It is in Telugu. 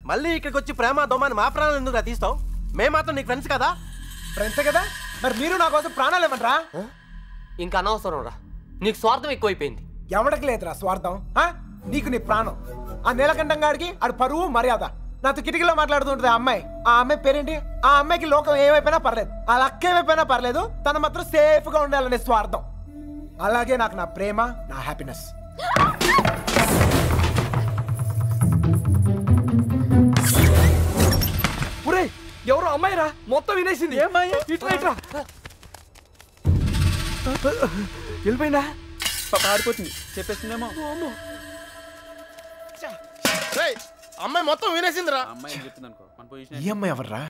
మళ్ళీ ఇక్కడికి వచ్చి ప్రేమ దోమని మా ప్రాణాలు ఎందుకు తీస్తావు మేము మాత్రం నీకు ఫ్రెండ్స్ కదా ఫ్రెండ్సే కదా మరి మీరు నా కోసం ప్రాణాలు ఇవ్వండిరా ఇంకా అనవసరం రా నీకు స్వార్థం ఎక్కువైపోయింది ఎవడికి లేదురా స్వార్థం ఆ? నీకు నీ ప్రాణం ఆ నీలకంఠం గాడికి ఆడు పరువు మర్యాద నాతో కిటికీలో మాట్లాడుతుంటుంది ఆ అమ్మాయి ఆ అమ్మాయి పేరేంటి ఆ అమ్మాయికి లోకం ఏమైపోయినా పర్లేదు ఆ లక్క ఏమైపోయినా పర్లేదు తను మాత్రం సేఫ్ గా ఉండాలనే స్వార్థం అలాగే నాకు నా ప్రేమ నా హ్యాపీనెస్ ఒరే ఎవరో అమ్మాయి రా మొత్తం వినేసింది ఏమ్మాయి ఇట్లా ఇట్లా వెళ్ళిపోయిందా పాప ఆడిపోతుంది చెప్పేస్తుందేమో అమ్మాయి మొత్తం వినేసిందిరా అమ్మాయి చెప్తుంది అనుకో మన పొజిషన్ ఈ అమ్మాయి ఎవర్రా